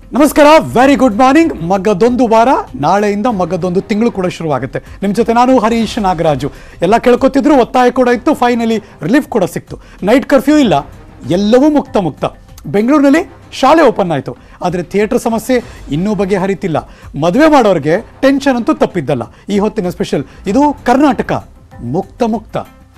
ನಮಸ್ಕಾರ very good morning ಮಗದೊಂದು ವಾರ ನಾಳೆಯಿಂದ ಮಗದೊಂದು ತಿಂಗಳು ಕೂಡ ಶುರುವಾಗುತ್ತೆ ನಿಮ್ಮ ಜೊತೆ ನಾನು ಹರೀಶ್ ನಾಗರಾಜು ಎಲ್ಲ ಕೇಳ್ಕೊತಿದ್ರು ಒತ್ತಾಯ ಕೂಡ ಇತ್ತು ಫೈನಲಿ ರಿಲೀಫ್ ಕೂಡ ಸಿಕ್ತು ನೈಟ್ ಕರ್ಫ್ಯೂ ಇಲ್ಲ ಎಲ್ಲವೂ ಮುಕ್ತ ಮುಕ್ತ ಬೆಂಗಳೂರಿನಲ್ಲಿ ಶಾಲೆ ಓಪನ್ ಆಯಿತು ಆದರೆ ಥಿಯೇಟರ್ ಸಮಸ್ಯೆ ಇನ್ನೂ ಬಗೆಹರಿತಿಲ್ಲ ಮದುವೆ ಮಾಡೋರಿಗೆ ಟೆನ್ಷನ್ ಅಂತೂ ತಪ್ಪಿದ್ದಲ್ಲ ಈ ಹೊತ್ತಿನ ಸ್ಪೆಷಲ್ ಇದು ಕರ್ನಾಟಕ ಮುಕ್ತ ಮುಕ್ತ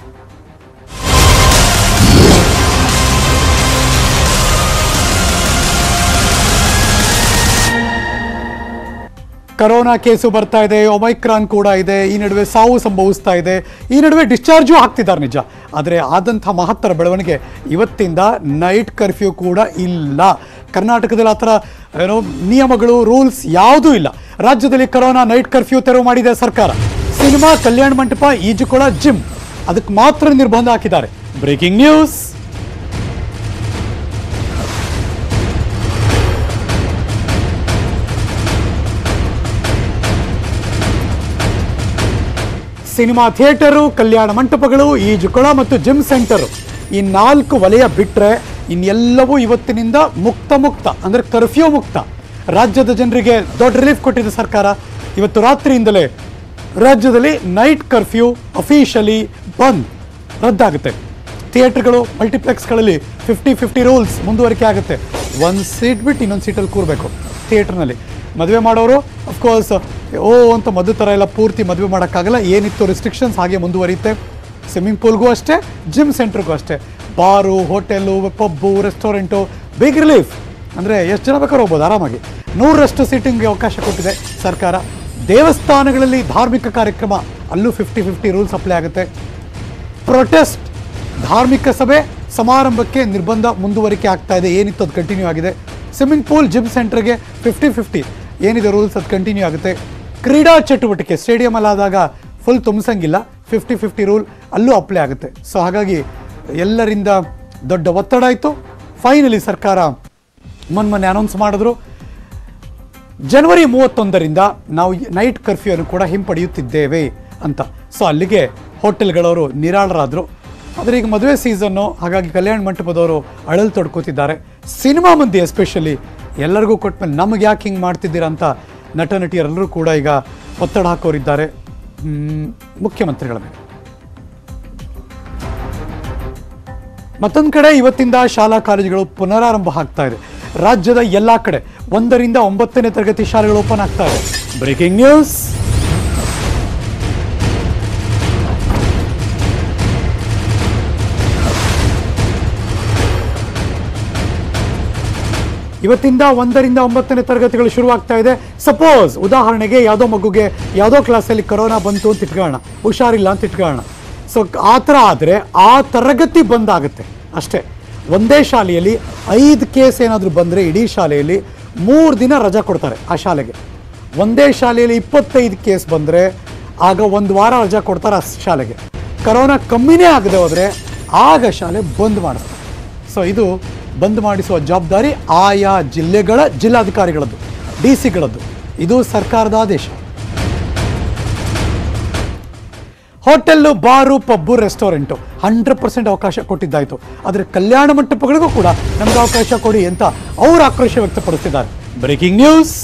ಕರೋನಾ ಕೇಸು ಬರ್ತಾ ಇದೆ ಒಮೈಕ್ರಾನ್ ಕೂಡ ಇದೆ ಈ ನಡುವೆ ಸಾವು ಸಂಭವಿಸ್ತಾ ಇದೆ ಈ ನಡುವೆ ಡಿಸ್ಚಾರ್ಜು ಆಗ್ತಿದ್ದಾರೆ ನಿಜ ಆದರೆ ಆದಂಥ ಮಹತ್ತರ ಬೆಳವಣಿಗೆ ಇವತ್ತಿಂದ ನೈಟ್ ಕರ್ಫ್ಯೂ ಕೂಡ ಇಲ್ಲ ಕರ್ನಾಟಕದಲ್ಲಿ ಆ ಥರ ಏನೋ ನಿಯಮಗಳು ರೂಲ್ಸ್ ಯಾವುದೂ ಇಲ್ಲ ರಾಜ್ಯದಲ್ಲಿ ಕರೋನಾ ನೈಟ್ ಕರ್ಫ್ಯೂ ತೆರವು ಮಾಡಿದೆ ಸರ್ಕಾರ ಸಿನಿಮಾ ಕಲ್ಯಾಣ ಮಂಟಪ ಈಜುಕೊಳ ಜಿಮ್ ಅದಕ್ಕೆ ಮಾತ್ರ ನಿರ್ಬಂಧ ಹಾಕಿದ್ದಾರೆ ಬ್ರೇಕಿಂಗ್ ನ್ಯೂಸ್ ಸಿನಿಮಾ ಥಿಯೇಟರು ಕಲ್ಯಾಣ ಮಂಟಪಗಳು ಈಜುಕೊಳ ಮತ್ತು ಜಿಮ್ ಸೆಂಟರು ಈ ನಾಲ್ಕು ವಲಯ ಬಿಟ್ಟರೆ ಇನ್ನೆಲ್ಲವೂ ಇವತ್ತಿನಿಂದ ಮುಕ್ತ ಮುಕ್ತ ಅಂದರೆ ಕರ್ಫ್ಯೂ ಮುಕ್ತ ರಾಜ್ಯದ ಜನರಿಗೆ ದೊಡ್ಡ ರಿಲೀಫ್ ಕೊಟ್ಟಿದೆ ಸರ್ಕಾರ ಇವತ್ತು ರಾತ್ರಿಯಿಂದಲೇ ರಾಜ್ಯದಲ್ಲಿ ನೈಟ್ ಕರ್ಫ್ಯೂ ಅಫಿಷಿಯಲಿ ಬಂದ್ ರದ್ದಾಗುತ್ತೆ ಥಿಯೇಟರ್ಗಳು ಮಲ್ಟಿಪ್ಲೆಕ್ಸ್ಗಳಲ್ಲಿ ಫಿಫ್ಟಿ ಫಿಫ್ಟಿ ರೂಲ್ಸ್ ಮುಂದುವರಿಕೆ ಆಗುತ್ತೆ ಒಂದು ಸೀಟ್ ಬಿಟ್ಟು ಇನ್ನೊಂದು ಸೀಟಲ್ಲಿ ಕೂರಬೇಕು ಥಿಯೇಟರ್ನಲ್ಲಿ ಮದುವೆ ಮಾಡೋರು ಅಫ್ಕೋರ್ಸ್ ಓ ಅಂತ ಮದುವೆ ಥರ ಎಲ್ಲ ಪೂರ್ತಿ ಮದುವೆ ಮಾಡೋಕ್ಕಾಗಲ್ಲ ಏನಿತ್ತು ರಿಸ್ಟ್ರಿಕ್ಷನ್ಸ್ ಹಾಗೆ ಮುಂದುವರಿಯುತ್ತೆ ಸ್ವಿಮ್ಮಿಂಗ್ ಪೂಲ್ಗೂ ಅಷ್ಟೇ ಜಿಮ್ ಸೆಂಟ್ರಿಗೂ ಅಷ್ಟೇ bar hotel pub restaurant big relief ಅಂದರೆ ಎಷ್ಟು ಜನ ಬೇಕಾದ್ರೂ ಹೋಗ್ಬೋದು ಆರಾಮಾಗಿ ನೂರರಷ್ಟು ಸೀಟಿಂಗ್ಗೆ ಅವಕಾಶ ಕೊಟ್ಟಿದೆ ಸರ್ಕಾರ ದೇವಸ್ಥಾನಗಳಲ್ಲಿ ಧಾರ್ಮಿಕ ಕಾರ್ಯಕ್ರಮ ಅಲ್ಲೂ ಫಿಫ್ಟಿ ಫಿಫ್ಟಿ ರೂಲ್ಸ್ ಅಪ್ಲೈ ಆಗುತ್ತೆ ಪ್ರೊಟೆಸ್ಟ್ ಧಾರ್ಮಿಕ ಸಭೆ ಸಮಾರಂಭಕ್ಕೆ ನಿರ್ಬಂಧ ಮುಂದುವರಿಕೆ ಆಗ್ತಾ ಇದೆ ಏನಿತ್ತು ಅದು ಕಂಟಿನ್ಯೂ ಆಗಿದೆ ಸ್ವಿಮ್ಮಿಂಗ್ ಪೂಲ್ ಜಿಮ್ ಸೆಂಟರ್ಗೆ ಫಿಫ್ಟಿ ಫಿಫ್ಟಿ ಏನಿದೆ ರೂಲ್ಸ್ ಅದು ಕಂಟಿನ್ಯೂ ಆಗುತ್ತೆ ಕ್ರೀಡಾ ಚಟುವಟಿಕೆ ಸ್ಟೇಡಿಯಮಲ್ಲಿ ಆದಾಗ ಫುಲ್ ತುಂಬಿಸಂಗಿಲ್ಲ ಫಿಫ್ಟಿ ಫಿಫ್ಟಿ ರೂಲ್ ಅಲ್ಲೂ ಅಪ್ಲೈ ಆಗುತ್ತೆ ಸೊ ಹಾಗಾಗಿ ಎಲ್ಲರಿಂದ ದೊಡ್ಡ ಒತ್ತಡ ಆಯಿತು ಫೈನಲಿ ಸರ್ಕಾರ ಮೊನ್ನೆ ಅನೌನ್ಸ್ ಮಾಡಿದ್ರು ಜನವರಿ ಮೂವತ್ತೊಂದರಿಂದ ನಾವು ನೈಟ್ ಕರ್ಫ್ಯೂಯನ್ನು ಕೂಡ ಹಿಂಪಡೆಯುತ್ತಿದ್ದೇವೆ ಅಂತ ಸೊ ಅಲ್ಲಿಗೆ ಹೋಟೆಲ್ಗಳವರು ನಿರಾಳರಾದರು ಆದರೆ ಈಗ ಮದುವೆ ಸೀಸನ್ನು ಹಾಗಾಗಿ ಕಲ್ಯಾಣ ಮಂಟಪದವರು ಅಳಲು ತೊಡ್ಕೋತಿದ್ದಾರೆ ಸಿನಿಮಾ ಮಂದಿ ಎಸ್ಪೆಷಲಿ ಎಲ್ಲರಿಗೂ ಕೊಟ್ಮೇಲೆ ನಮಗೆ ಯಾಕೆ ಹಿಂಗೆ ಮಾಡ್ತಿದ್ದೀರಾ ಅಂತ ನಟ ನಟಿಯರೆಲ್ಲರೂ ಕೂಡ ಈಗ ಒತ್ತಡ ಹಾಕೋರಿದ್ದಾರೆ ಮ್, ಮುಖ್ಯಮಂತ್ರಿಗಳ ಮೇಲೆ ಮತ್ತೊಂದು ಕಡೆ ಇವತ್ತಿಂದ ಶಾಲಾ ಕಾಲೇಜುಗಳು ಪುನರಾರಂಭ ಆಗ್ತಾ ಇದೆ ರಾಜ್ಯದ ಎಲ್ಲಾ ಕಡೆ ಒಂದರಿಂದ ಒಂಬತ್ತನೇ ತರಗತಿ ಶಾಲೆಗಳು ಓಪನ್ ಆಗ್ತಾ ಇದೆ ಬ್ರೇಕಿಂಗ್ ನ್ಯೂಸ್ ಇವತ್ತಿಂದ ಒಂದರಿಂದ ಒಂಬತ್ತನೇ ತರಗತಿಗಳು ಶುರುವಾಗ್ತಾ ಇದೆ ಸಪೋಸ್ ಉದಾಹರಣೆಗೆ ಯಾವುದೋ ಮಗುಗೆ ಯಾವುದೋ ಕ್ಲಾಸಲ್ಲಿ ಕರೋನಾ ಬಂತು ಅಂತ ಇಟ್ಕೊಳ್ಳೋಣ ಹುಷಾರಿಲ್ಲ ಅಂತ ಇಟ್ಕೊಳ್ಳೋಣ ಸೊ ಆ ಥರ ಆದರೆ ಆ ತರಗತಿ ಬಂದಾಗುತ್ತೆ ಅಷ್ಟೇ ಒಂದೇ ಶಾಲೆಯಲ್ಲಿ ಐದು ಕೇಸ್ ಏನಾದರೂ ಬಂದರೆ ಇಡೀ ಶಾಲೆಯಲ್ಲಿ ಮೂರು ದಿನ ರಜಾ ಕೊಡ್ತಾರೆ ಆ ಶಾಲೆಗೆ ಒಂದೇ ಶಾಲೆಯಲ್ಲಿ ಇಪ್ಪತ್ತೈದು ಕೇಸ್ ಬಂದರೆ ಆಗ ಒಂದು ವಾರ ರಜಾ ಕೊಡ್ತಾರೆ ಆ ಶಾಲೆಗೆ ಕರೋನಾ ಕಮ್ಮಿನೇ ಆಗದೆ ಹೋದರೆ ಆಗ ಶಾಲೆ ಬಂದ್ ಮಾಡಿಸ್ತಾರೆ ಸೊ ಇದು ಬಂದ್ ಮಾಡಿಸುವ ಜವಾಬ್ದಾರಿ ಆಯಾ ಜಿಲ್ಲೆಗಳ ಜಿಲ್ಲಾಧಿಕಾರಿಗಳದ್ದು ಡಿ ಸಿಗಳದ್ದು ಇದು ಸರ್ಕಾರದ ಆದೇಶ hotel bar pub restaurant hundred percent ಅವಕಾಶ ಕೊಟ್ಟಿದ್ದಾಯಿತು ಆದರೆ ಕಲ್ಯಾಣ ಮಂಟಪಗಳಿಗೂ ಕೂಡ ನಮ್ಗೆ ಅವಕಾಶ ಕೊಡಿ ಅಂತ ಅವರು ಆಕ್ರೋಶ ವ್ಯಕ್ತಪಡಿಸಿದ್ದಾರೆ ಬ್ರೇಕಿಂಗ್ ನ್ಯೂಸ್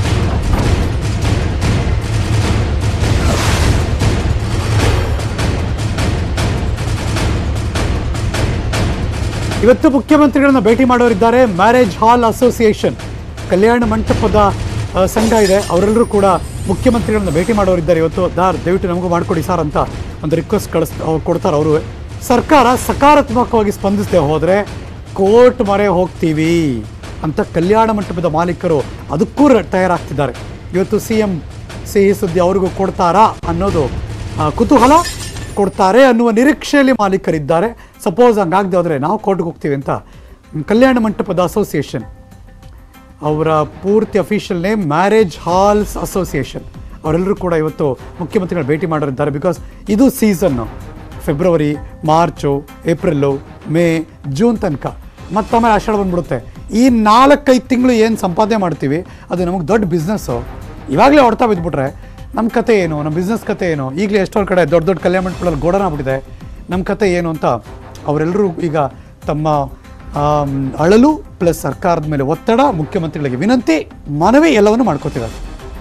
ಇವತ್ತು ಮುಖ್ಯಮಂತ್ರಿಗಳನ್ನ ಭೇಟಿ ಮಾಡೋರಿದ್ದಾರೆ ಮ್ಯಾರೇಜ್ ಹಾಲ್ ಅಸೋಸಿಯೇಷನ್ ಕಲ್ಯಾಣ ಮಂಟಪದ ಆ, ಸಂಘ ಇದೆ ಅವರೆಲ್ಲರೂ ಕೂಡ ಮುಖ್ಯಮಂತ್ರಿಗಳನ್ನ ಭೇಟಿ ಮಾಡೋರಿದ್ದಾರೆ ಇವತ್ತು ದಾರ್ ದಯವಿಟ್ಟು ನಮಗೂ ಮಾಡಿಕೊಡಿ ಸರ್ ಅಂತ ಒಂದು ರಿಕ್ವೆಸ್ಟ್ ಕಳಿಸ್ ಅವ್ರು ಕೊಡ್ತಾರೆ ಅವರು ಸರ್ಕಾರ ಸಕಾರಾತ್ಮಕವಾಗಿ ಸ್ಪಂದಿಸದೆ ಹೋದರೆ ಕೋರ್ಟ್ ಮೊರೆ ಹೋಗ್ತೀವಿ ಅಂತ ಕಲ್ಯಾಣ ಮಂಟಪದ ಮಾಲೀಕರು ಅದಕ್ಕೂ ರ- ತಯಾರಾಗ್ತಿದ್ದಾರೆ ಇವತ್ತು ಸಿ ಎಂ ಸಿಹಿ ಸುದ್ದಿ ಅವ್ರಿಗೂ ಕೊಡ್ತಾರಾ ಅನ್ನೋದು ಆ, ಕುತೂಹಲ ಕೊಡ್ತಾರೆ ಅನ್ನುವ ನಿರೀಕ್ಷೆಯಲ್ಲಿ ಮಾಲೀಕರಿದ್ದಾರೆ ಸಪೋಸ್ ಹಂಗಾಗದೆ ಹೋದರೆ ನಾವು ಕೋರ್ಟ್ಗೆ ಹೋಗ್ತೀವಿ ಅಂತ ಕಲ್ಯಾಣ ಮಂಟಪದ ಅಸೋಸಿಯೇಷನ್ ಅವರ ಪೂರ್ತಿ official name marriage halls association ಅವರೆಲ್ಲರೂ ಕೂಡ ಇವತ್ತು ಮುಖ್ಯಮಂತ್ರಿಗಳು ಭೇಟಿ ಮಾಡಿದ್ದಾರೆ ಬಿಕಾಸ್ ಇದು season February March April May June ತನಕ ಮತ್ತೊಮ್ಮೆ ಆಷಾಢ ಬಂದ್ಬಿಡುತ್ತೆ ಈ ನಾಲ್ಕೈದು ತಿಂಗಳು ಏನು ಸಂಪಾದನೆ ಮಾಡ್ತೀವಿ ಅದು ನಮಗೆ ದೊಡ್ಡ ಬಿಸ್ನೆಸ್ಸು ಇವಾಗಲೇ ಹೊಡ್ತಾ ಬಿದ್ದುಬಿಟ್ರೆ ನಮ್ಮ ಕತೆ ಏನು ನಮ್ಮ ಬಿಸ್ನೆಸ್ ಕತೆ ಏನು ಈಗಲೇ ಎಷ್ಟೋ ಕಡೆ ದೊಡ್ಡ ದೊಡ್ಡ ಕಲ್ಯಾಣ ಮಂಟಪಗಳಲ್ಲಿ ಗೋಡನ್ ಆಗ್ಬಿಟ್ಟಿದೆ ನಮ್ಮ ಕತೆ ಏನು ಅಂತ ಅವರೆಲ್ಲರೂ ಈಗ ತಮ್ಮ ಆಮ್, ಅಳಲು ಪ್ಲಸ್ ಸರ್ಕಾರದ ಮೇಲೆ ಒತ್ತಡ ಮುಖ್ಯಮಂತ್ರಿಗಳಿಗೆ ವಿನಂತಿ ಮನವಿ ಎಲ್ಲವನ್ನು ಮಾಡ್ಕೋತಿದ್ದಾರೆ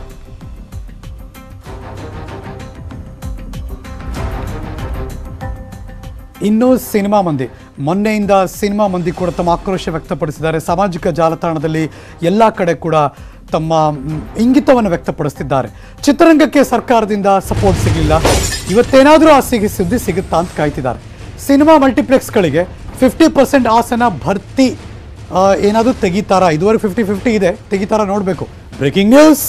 ಇನ್ನು ಸಿನಿಮಾ ಮಂದಿ ಮೊನ್ನೆಯಿಂದ ಸಿನಿಮಾ ಮಂದಿ ಕೂಡ ತಮ್ಮ ಆಕ್ರೋಶ ವ್ಯಕ್ತಪಡಿಸಿದ್ದಾರೆ ಸಾಮಾಜಿಕ ಜಾಲತಾಣದಲ್ಲಿ ಎಲ್ಲ ಕಡೆ ಕೂಡ ತಮ್ಮ ಮ್, ಇಂಗಿತವನ್ನು ವ್ಯಕ್ತಪಡಿಸ್ತಿದ್ದಾರೆ ಚಿತ್ರರಂಗಕ್ಕೆ ಸರ್ಕಾರದಿಂದ ಸಪೋರ್ಟ್ ಸಿಗಲಿಲ್ಲ ಇವತ್ತೇನಾದರೂ ಆ ಸಿಗಿ ಸುದ್ದಿ ಸಿಗುತ್ತಾ ಅಂತ ಕಾಯ್ತಿದ್ದಾರೆ ಸಿನಿಮಾ ಮಲ್ಟಿಪ್ಲೆಕ್ಸ್ಗಳಿಗೆ ಫಿಫ್ಟಿ ಪರ್ಸೆಂಟ್ ಆಸನ ಭರ್ತಿ ಏನಾದರೂ ತೆಗಿತಾರಾ ಇದುವರೆಗೆ ಫಿಫ್ಟಿ ಫಿಫ್ಟಿ ಇದೆ ತೆಗಿತಾರಾ ನೋಡಬೇಕು ಬ್ರೇಕಿಂಗ್ ನ್ಯೂಸ್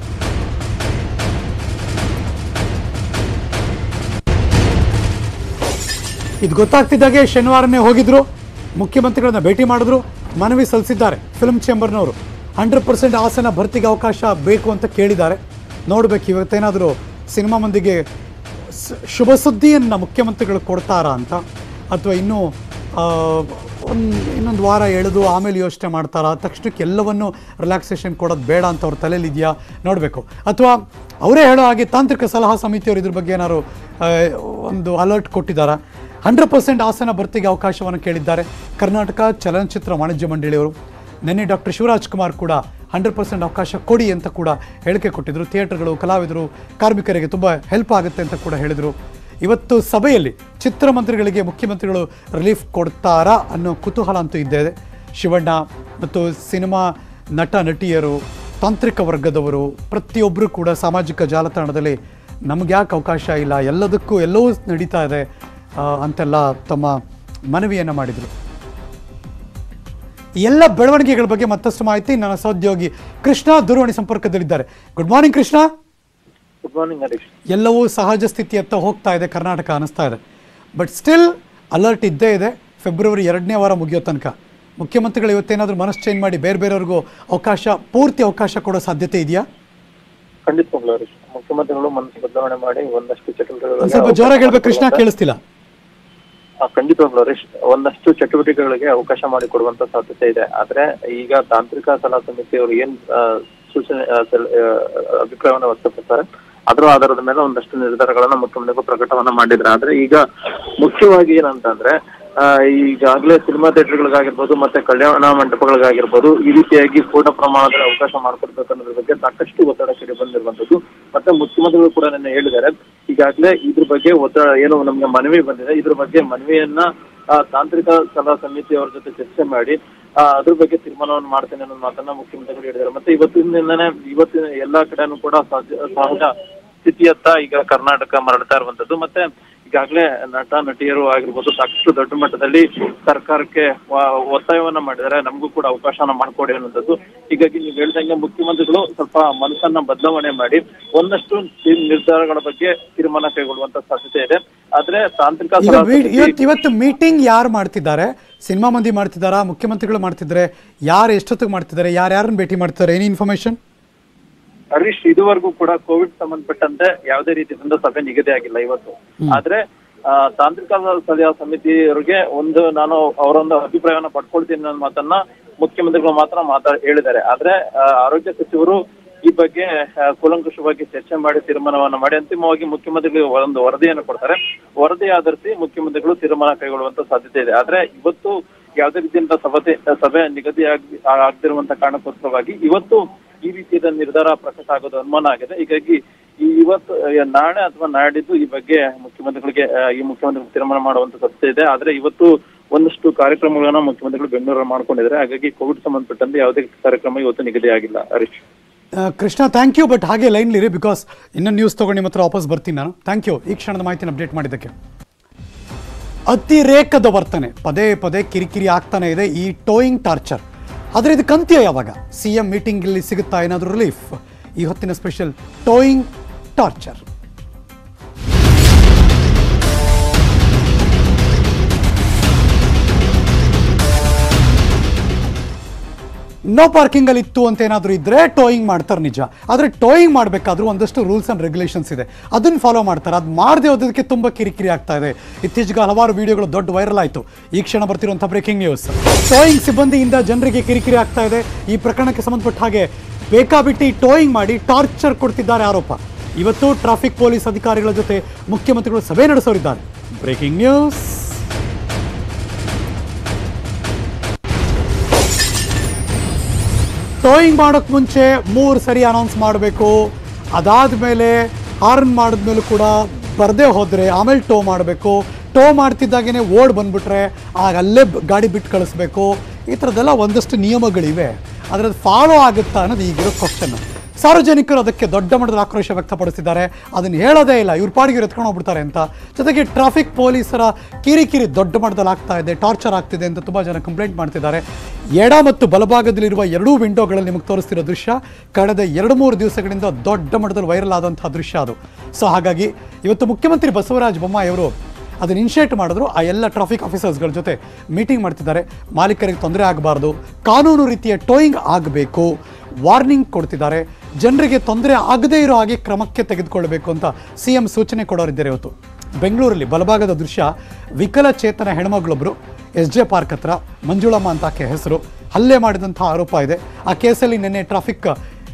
ಇದು ಗೊತ್ತಾಗ್ತಿದ್ದಾಗೆ ಶನಿವಾರನೇ ಹೋಗಿದ್ರು ಮುಖ್ಯಮಂತ್ರಿಗಳನ್ನ ಭೇಟಿ ಮಾಡಿದ್ರು ಮನವಿ ಸಲ್ಲಿಸಿದ್ದಾರೆ ಫಿಲ್ಮ್ ಚೇಂಬರ್ನವರು ಹಂಡ್ರೆಡ್ ಪರ್ಸೆಂಟ್ ಆಸನ ಭರ್ತಿಗೆ ಅವಕಾಶ ಬೇಕು ಅಂತ ಕೇಳಿದ್ದಾರೆ ನೋಡ್ಬೇಕು ಇವತ್ತೇನಾದರೂ ಸಿನಿಮಾ ಮಂದಿಗೆ ಸ- ಶುಭ ಸುದ್ದಿಯನ್ನು ಮುಖ್ಯಮಂತ್ರಿಗಳು ಕೊಡ್ತಾರಾ ಅಂತ ಅಥವಾ ಇನ್ನೂ ಒಂದು ಇನ್ನೊಂದು ವಾರ ಎಳೆದು ಆಮೇಲೆ ಯೋಚನೆ ಮಾಡ್ತಾರಾ ತಕ್ಷಣಕ್ಕೆ ಎಲ್ಲವನ್ನು ರಿಲ್ಯಾಕ್ಸೇಷನ್ ಕೊಡೋದು ಬೇಡ ಅಂತ ಅವ್ರ ತಲೆಯಲ್ಲಿ ಇದೆಯಾ ನೋಡಬೇಕು ಅಥವಾ ಅವರೇ ಹೇಳೋ ಹಾಗೆ ತಾಂತ್ರಿಕ ಸಲಹಾ ಸಮಿತಿಯವರು ಇದ್ರ ಬಗ್ಗೆ ಏನಾದ್ರು ಆ, ಒಂದು ಅಲರ್ಟ್ ಕೊಟ್ಟಿದ್ದಾರಾ ಹಂಡ್ರೆಡ್ ಪರ್ಸೆಂಟ್ ಆಸನ ಭರ್ತಿಗೆ ಅವಕಾಶವನ್ನು ಕೇಳಿದ್ದಾರೆ ಕರ್ನಾಟಕ ಚಲನಚಿತ್ರ ವಾಣಿಜ್ಯ ಮಂಡಳಿಯವರು ನಿನ್ನೆ ಡಾಕ್ಟರ್ ಶಿವರಾಜ್ ಕುಮಾರ್ ಕೂಡ ಹಂಡ್ರೆಡ್ ಪರ್ಸೆಂಟ್ ಅವಕಾಶ ಕೊಡಿ ಅಂತ ಕೂಡ ಹೇಳಿಕೆ ಕೊಟ್ಟಿದ್ದರು ಥಿಯೇಟರ್ಗಳು ಕಲಾವಿದರು ಕಾರ್ಮಿಕರಿಗೆ ತುಂಬ ಹೆಲ್ಪ್ ಆಗುತ್ತೆ ಅಂತ ಕೂಡ ಹೇಳಿದರು ಇವತ್ತು ಸಭೆಯಲ್ಲಿ ಚಿತ್ರಮಂತ್ರಿಗಳಿಗೆ ಮುಖ್ಯಮಂತ್ರಿಗಳು ರಿಲೀಫ್ ಕೊಡ್ತಾರಾ ಅನ್ನೋ ಕುತೂಹಲ ಅಂತೂ ಇದ್ದೇ ಇದೆ ಶಿವಣ್ಣ ಮತ್ತು ಸಿನಿಮಾ ನಟ ನಟಿಯರು ತಾಂತ್ರಿಕ ವರ್ಗದವರು ಪ್ರತಿಯೊಬ್ಬರು ಕೂಡ ಸಾಮಾಜಿಕ ಜಾಲತಾಣದಲ್ಲಿ ನಮ್ಗೆ ಯಾಕೆ ಅವಕಾಶ ಇಲ್ಲ ಎಲ್ಲದಕ್ಕೂ ಎಲ್ಲವೂ ನಡೀತಾ ಇದೆ ಆ, ಅಂತೆಲ್ಲ ತಮ್ಮ ಮನವಿಯನ್ನು ಮಾಡಿದರು ಈ ಎಲ್ಲ ಬೆಳವಣಿಗೆಗಳ ಬಗ್ಗೆ ಮತ್ತಷ್ಟು ಮಾಹಿತಿ ನನ್ನ ಸಹೋದ್ಯೋಗಿ ಕೃಷ್ಣ ದೂರವಾಣಿ ಸಂಪರ್ಕದಲ್ಲಿದ್ದಾರೆ good morning Krishna good morning Harish ಎಲ್ಲವೂ ಸಹಜ ಸ್ಥಿತಿಯತ್ತ ಹೋಗ್ತಾ ಇದೆ ಕರ್ನಾಟಕ ಅನಿಸ್ತಾ ಇದೆ ಬಟ್ ಸ್ಟಿಲ್ ಅಲರ್ಟ್ ಇದ್ದೇ ಇದೆ ಫೆಬ್ರವರಿ ಎರಡನೇ ವಾರ ಮುಗಿಯೋ ತನಕ ಮುಖ್ಯಮಂತ್ರಿಗಳು ಇವತ್ತೇನಾದರೂ ಮನಸ್ಸು ಚೇಂಜ್ ಮಾಡಿ ಬೇರೆ ಬೇರೆಯವ್ರಿಗೂ ಅವಕಾಶ ಪೂರ್ತಿ ಅವಕಾಶ ಕೊಡೋ ಸಾಧ್ಯತೆ ಇದೆಯಾ ಖಂಡಿತವಾಗ್ಲೂ ಹರೀಶ್ ಮುಖ್ಯಮಂತ್ರಿಗಳು ಮನಸ್ಸು ಬದಲಾವಣೆ ಮಾಡಿ ಒಂದಷ್ಟು ಒಂದು ಸ್ವಲ್ಪ ಜೋರಾಗಿ ಹೇಳ್ಬೇಕು ಕೃಷ್ಣ ಕೇಳಿಸ್ತಿಲ್ಲ ಆ, ಖಂಡಿತವಾಗ್ಲೂ ಹರೀಶ್ ಒಂದಷ್ಟು ಚಟುವಟಿಕೆಗಳಿಗೆ ಅವಕಾಶ ಮಾಡಿಕೊಡುವಂತ ಸಾಧ್ಯತೆ ಇದೆ ಆದ್ರೆ ಈಗ ತಾಂತ್ರಿಕ ಸಲಹಾ ಸಮಿತಿಯವರು ಏನ್ ಆ, ಸೂಚನೆ ಆ, ಸಲ- ಆ, ಅಭಿಪ್ರಾಯವನ್ನ ವ್ಯಕ್ತಪಡಿಸ್ತಾರೆ ಅದರ ಆಧಾರದ ಮೇಲೆ ಒಂದಷ್ಟು ನಿರ್ಧಾರಗಳನ್ನ ಮುಖ್ಯಮಂತ್ರಿಗಳು ಪ್ರಕಟವನ್ನ ಮಾಡಿದ್ರೆ ಆದ್ರೆ ಈಗ ಮುಖ್ಯವಾಗಿ ಏನಂತಂದ್ರೆ ಆ, ಈಗಾಗಲೇ ಸಿನಿಮಾ ಥಿಯೇಟರ್ಗಳಿಗಾಗಿರ್ಬೋದು ಮತ್ತೆ ಕಲ್ಯಾಣ ಮಂಟಪಗಳಿಗಾಗಿರ್ಬೋದು ಈ ರೀತಿಯಾಗಿ ಪೂರ್ಣ ಪ್ರಮಾಣದಲ್ಲಿ ಅವಕಾಶ ಮಾಡಿಕೊಡ್ಬೇಕು ಅನ್ನೋದ್ರ ಬಗ್ಗೆ ಸಾಕಷ್ಟು ಒತ್ತಡ ಕೇಳಿ ಬಂದಿರುವಂತದ್ದು ಮತ್ತೆ ಮುಖ್ಯಮಂತ್ರಿಗಳು ಕೂಡ ನಿನ್ನೆ ಹೇಳಿದ್ದಾರೆ ಈಗಾಗಲೇ ಇದ್ರ ಬಗ್ಗೆ ಒತ್ತಡ ಏನು ನಮ್ಗೆ ಮನವಿ ಬಂದಿದೆ ಇದ್ರ ಬಗ್ಗೆ ಮನವಿಯನ್ನ ಆ, ತಾಂತ್ರಿಕ ಸಲಹಾ ಸಮಿತಿಯವರ ಜೊತೆ ಚರ್ಚೆ ಮಾಡಿ ಆ, ಅದ್ರ ಬಗ್ಗೆ ತೀರ್ಮಾನವನ್ನು ಮಾಡ್ತೇನೆ ಅನ್ನೋ ಮಾತನ್ನ ಮುಖ್ಯಮಂತ್ರಿಗಳು ಹೇಳಿದ್ದಾರೆ ಮತ್ತೆ ಇವತ್ತಿನಿಂದನೇ ಇವತ್ತಿನ ಎಲ್ಲಾ ಕಡೆನೂ ಕೂಡ ಸಹಜ ಸಹಜ ಸ್ಥಿತಿಯತ್ತ ಈಗ ಕರ್ನಾಟಕ ಮರಳ್ತಾ ಇರುವಂತದ್ದು ಮತ್ತೆ ಈಗಾಗಲೇ ನಟ ನಟಿಯರು ಆಗಿರ್ಬೋದು ಸಾಕಷ್ಟು ದೊಡ್ಡ ಮಟ್ಟದಲ್ಲಿ ಸರ್ಕಾರಕ್ಕೆ ವ- ಒತ್ತಾಯವನ್ನ ಮಾಡಿದ್ದಾರೆ ನಮಗೂ ಕೂಡ ಅವಕಾಶನ ಮಾಡ್ಕೊಡಿ ಅನ್ನೋಂಥದ್ದು ಹೀಗಾಗಿ ನೀವು ಹೇಳ್ದಂಗೆ ಮುಖ್ಯಮಂತ್ರಿಗಳು ಸ್ವಲ್ಪ ಮನಸ್ಸನ್ನ ಬದಲಾವಣೆ ಮಾಡಿ ಒಂದಷ್ಟು ತಿ- ನಿರ್ಧಾರಗಳ ಬಗ್ಗೆ ತೀರ್ಮಾನ ಕೈಗೊಳ್ಳುವಂತ ಸಾಧ್ಯತೆ ಇದೆ ಆದ್ರೆ ತಾಂತ್ರಿಕ ಈಗ ಸಲಹಾ ಮೀ- ಸಮಿತಿ- ಇವತ್ತು ಇವತ್ತು ಮೀಟಿಂಗ್ ಯಾರು ಮಾಡ್ತಿದ್ದಾರೆ ಸಿನಿಮಾ ಮಂದಿ ಮಾಡ್ತಿದ್ದಾರಾ ಮುಖ್ಯಮಂತ್ರಿಗಳು ಮಾಡ್ತಿದ್ದಾರೆ ಯಾರು ಎಷ್ಟೊತ್ತಿಗೆ ಮಾಡ್ತಿದ್ದಾರೆ ಯಾರ್ಯಾರನ್ನ ಭೇಟಿ ಮಾಡ್ತಿದ್ದಾರೆ ಏನಿ ಇನ್ಫಾರ್ಮೇಶನ್ ಹರೀಶ್ ಇದುವರೆಗೂ ಕೂಡ ಕೋವಿಡ್ ಸಂಬಂಧಪಟ್ಟಂತೆ ಯಾವುದೇ ರೀತಿಯಿಂದ ಸಭೆ ನಿಗದಿ ಆಗಿಲ್ಲ ಇವತ್ತು ಆದ್ರೆ ಆ, ತಾಂತ್ರಿಕ ಸಲಹಾ ಸಮಿತಿಯವರಿಗೆ ಒಂದು ನಾನು ಅವರೊಂದು ಅಭಿಪ್ರಾಯವನ್ನ ಪಡ್ಕೊಳ್ತೀನಿ ಅನ್ನೋ ಮಾತನ್ನ ಮುಖ್ಯಮಂತ್ರಿಗಳು ಮಾತ್ರ ಮಾತಾ ಹೇಳಿದ್ದಾರೆ ಆದ್ರೆ ಆ, ಆರೋಗ್ಯ ಸಚಿವರು ಈ ಬಗ್ಗೆ ಆ, ಕೂಲಂಕುಷವಾಗಿ ಚರ್ಚೆ ಮಾಡಿ ತೀರ್ಮಾನವನ್ನ ಮಾಡಿ ಅಂತಿಮವಾಗಿ ಮುಖ್ಯಮಂತ್ರಿಗಳಿಗೆ ಒಂದು ವರದಿಯನ್ನು ಕೊಡ್ತಾರೆ ವರದಿ ಆಧರಿಸಿ ಮುಖ್ಯಮಂತ್ರಿಗಳು ತೀರ್ಮಾನ ಕೈಗೊಳ್ಳುವಂತ ಸಾಧ್ಯತೆ ಇದೆ ಆದ್ರೆ ಇವತ್ತು ಯಾವುದೇ ರೀತಿಯಿಂದ ಸಭೆ ಸಭೆ ನಿಗದಿ ಆಗ್- ಆಗದಿರುವಂತ ಕಾರಣಕ್ಕೋಸ್ಕರವಾಗಿ ಇವತ್ತು ಈ ರೀತಿಯ ನಿರ್ಧಾರ ಪ್ರಕಟ ಆಗೋದು ಅನುಮಾನ ಆಗಿದೆ ಹೀಗಾಗಿ ಈ ಇವತ್ತು ಆ, ನಾಳೆ ಅಥವಾ ನಾಡಿದ್ದು ಈ ಬಗ್ಗೆ ಮುಖ್ಯಮಂತ್ರಿಗಳಿಗೆ ಆ, ಈ ಮುಖ್ಯಮಂತ್ರಿಗಳು ತೀರ್ಮಾನ ಮಾಡುವಂತ ಸಾಧ್ಯತೆ ಇದೆ ಆದ್ರೆ ಇವತ್ತು ಒಂದಷ್ಟು ಕಾರ್ಯಕ್ರಮಗಳನ್ನ ಮುಖ್ಯಮಂತ್ರಿಗಳು ಬೆಂಗಳೂರಲ್ಲಿ ಮಾಡ್ಕೊಂಡಿದ್ದಾರೆ ಹಾಗಾಗಿ ಕೋವಿಡ್ ಸಂಬಂಧಪಟ್ಟಂತೆ ಯಾವುದೇ ಕಾರ್ಯಕ್ರಮ ಇವತ್ತು ನಿಗದಿ ಆಗಿಲ್ಲ Harish Krishna thank you but ಹಾಗೆ ಲೈನ್ಲಿರಿ ಬಿಕಾಸ್ ಇನ್ನೊಂದು ನ್ಯೂಸ್ ತೊಗೊಂಡು ನಿಮ್ಮ ಹತ್ರ ವಾಪಸ್ ಬರ್ತೀನಿ ನಾನು ಥ್ಯಾಂಕ್ ಯು ಈ ಕ್ಷಣದ ಮಾಹಿತಿನ ಅಪ್ಡೇಟ್ ಮಾಡಿದ್ದಕ್ಕೆ ಅತಿರೇಕದ ವರ್ತನೆ ಪದೇ ಪದೇ ಕಿರಿಕಿರಿ ಆಗ್ತಾನೆ ಇದೆ ಈ ಟೋಯಿಂಗ್ ಟಾರ್ಚರ್ ಆದರೆ ಇದಕ್ಕೆ ಅಂತ್ಯ ಯಾವಾಗ ಸಿ ಎಂ ಮೀಟಿಂಗಲ್ಲಿ ಸಿಗುತ್ತಾ ಏನಾದರೂ ರಿಲೀಫ್ ಈ ಹೊತ್ತಿನ special towing torture no parking ಅಲ್ಲಿ ಇತ್ತು ಅಂತ ಏನಾದರೂ ಇದ್ರೆ ಟೋಯಿಂಗ್ ಮಾಡ್ತಾರೆ ನಿಜ ಆದರೆ ಟೋಯಿಂಗ್ ಮಾಡಬೇಕಾದ್ರೂ ಒಂದಷ್ಟು ರೂಲ್ಸ್ ಅಂಡ್ ರೆಗ್ಯುಲೇಷನ್ಸ್ ಇದೆ ಅದನ್ನು ಫಾಲೋ ಮಾಡ್ತಾರೆ ಅದು ಮಾಡದೆ ಹೋದಕ್ಕೆ ತುಂಬ ಕಿರಿಕಿರಿ ಆಗ್ತಾ ಇದೆ ಇತ್ತೀಚೆಗೆ ಹಲವಾರು ವಿಡಿಯೋಗಳು ದೊಡ್ಡ ವೈರಲ್ ಆಯಿತು ಈ ಕ್ಷಣ ಬರ್ತಿರುವಂಥ ಬ್ರೇಕಿಂಗ್ ನ್ಯೂಸ್ ಟೋಯಿಂಗ್ ಸಿಬ್ಬಂದಿಯಿಂದ ಜನರಿಗೆ ಕಿರಿಕಿರಿ ಆಗ್ತಾ ಇದೆ ಈ ಪ್ರಕರಣಕ್ಕೆ ಸಂಬಂಧಪಟ್ಟ ಹಾಗೆ ಬೇಕಾಬಿಟ್ಟಿ ಟೋಯಿಂಗ್ ಮಾಡಿ ಟಾರ್ಚರ್ ಕೊಡ್ತಿದ್ದಾರೆ ಆರೋಪ ಇವತ್ತು ಟ್ರಾಫಿಕ್ ಪೊಲೀಸ್ ಅಧಿಕಾರಿಗಳ ಜೊತೆ ಮುಖ್ಯಮಂತ್ರಿಗಳು ಸಭೆ ನಡೆಸೋರಿದ್ದಾರೆ ಬ್ರೇಕಿಂಗ್ ನ್ಯೂಸ್ ಟೋಯಿಂಗ್ ಮಾಡೋಕ್ಕೆ ಮುಂಚೆ ಮೂರು ಸರಿ ಅನೌನ್ಸ್ ಮಾಡಬೇಕು ಅದಾದಮೇಲೆ ಹಾರ್ನ್ ಮಾಡಿದ್ಮೇಲೂ ಕೂಡ ಬರದೇ ಹೋದರೆ ಆಮೇಲೆ ಟೋ ಮಾಡಬೇಕು ಟೋ ಮಾಡ್ತಿದ್ದಾಗೇ ಓಡ್ ಬಂದ್ಬಿಟ್ರೆ ಆಗ ಅಲ್ಲೇ ಬ- ಗಾಡಿ ಬಿಟ್ಟು ಕಳಿಸ್ಬೇಕು ಈ ಥರದ್ದೆಲ್ಲ ಒಂದಷ್ಟು ನಿಯಮಗಳಿವೆ ಆದರೆ ಅದು ಫಾಲೋ ಆಗುತ್ತಾ ಅನ್ನೋದು ಈಗಿರೋ ಕ್ವಶನ್ ಸಾರ್ವಜನಿಕರು ಅದಕ್ಕೆ ದೊಡ್ಡ ಮಟ್ಟದ ಆಕ್ರೋಶ ವ್ಯಕ್ತಪಡಿಸಿದ್ದಾರೆ ಅದನ್ನು ಹೇಳೋದೇ ಇಲ್ಲ ಇವ್ರ ಪಾಡಿಗೆ ಇವ್ರು ಎತ್ಕೊಂಡು ಹೋಗ್ಬಿಡ್ತಾರೆ ಅಂತ ಜೊತೆಗೆ ಟ್ರಾಫಿಕ್ ಪೊಲೀಸರ ಕಿರಿಕಿರಿ ದೊಡ್ಡ ಮಟ್ಟದಲ್ಲಿ ಆಗ್ತಾ ಇದೆ ಟಾರ್ಚರ್ ಆಗ್ತಿದೆ ಅಂತ ತುಂಬ ಜನ ಕಂಪ್ಲೇಂಟ್ ಮಾಡ್ತಿದ್ದಾರೆ ಎಡ ಮತ್ತು ಬಲಭಾಗದಲ್ಲಿರುವ ಎರಡೂ ವಿಂಡೋಗಳಲ್ಲಿ ನಿಮಗೆ ತೋರಿಸ್ತಿರೋ ದೃಶ್ಯ ಕಳೆದ ಎರಡು ಮೂರು ದಿವಸಗಳಿಂದ ದೊಡ್ಡ ಮಟ್ಟದಲ್ಲಿ ವೈರಲ್ ಆದಂತಹ ದೃಶ್ಯ ಅದು ಸೊ ಹಾಗಾಗಿ ಇವತ್ತು ಮುಖ್ಯಮಂತ್ರಿ ಬಸವರಾಜ ಬೊಮ್ಮಾಯಿ ಅವರು ಅದನ್ನು ಇನಿಷಿಯೇಟ್ ಮಾಡಿದ್ರು ಆ ಎಲ್ಲ ಟ್ರಾಫಿಕ್ ಆಫೀಸರ್ಸ್ಗಳ ಜೊತೆ ಮೀಟಿಂಗ್ ಮಾಡ್ತಿದ್ದಾರೆ ಮಾಲೀಕರಿಗೆ ತೊಂದರೆ ಆಗಬಾರ್ದು ಕಾನೂನು ರೀತಿಯ ಟೋಯಿಂಗ್ ಆಗಬೇಕು ವಾರ್ನಿಂಗ್ ಕೊಡ್ತಿದ್ದಾರೆ ಜನರಿಗೆ ತೊಂದರೆ ಆಗದೇ ಇರೋ ಹಾಗೆ ಕ್ರಮಕ್ಕೆ ತೆಗೆದುಕೊಳ್ಳಬೇಕು ಅಂತ ಸಿ ಎಂ ಸೂಚನೆ ಕೊಡೋರಿದ್ದಾರೆ ಇವತ್ತು ಬೆಂಗಳೂರಲ್ಲಿ ಬಲಭಾಗದ ದೃಶ್ಯ ವಿಕಲಚೇತನ ಹೆಣ್ಮಗಳೊಬ್ಬರು ಎಸ್ ಜೆ ಪಾರ್ಕ್ ಹತ್ರ ಮಂಜುಳಮ್ಮ ಅಂತ ಆಕೆ ಹೆಸರು ಹಲ್ಲೆ ಮಾಡಿದಂಥ ಆರೋಪ ಇದೆ ಆ ಕೇಸಲ್ಲಿ ನಿನ್ನೆ traffic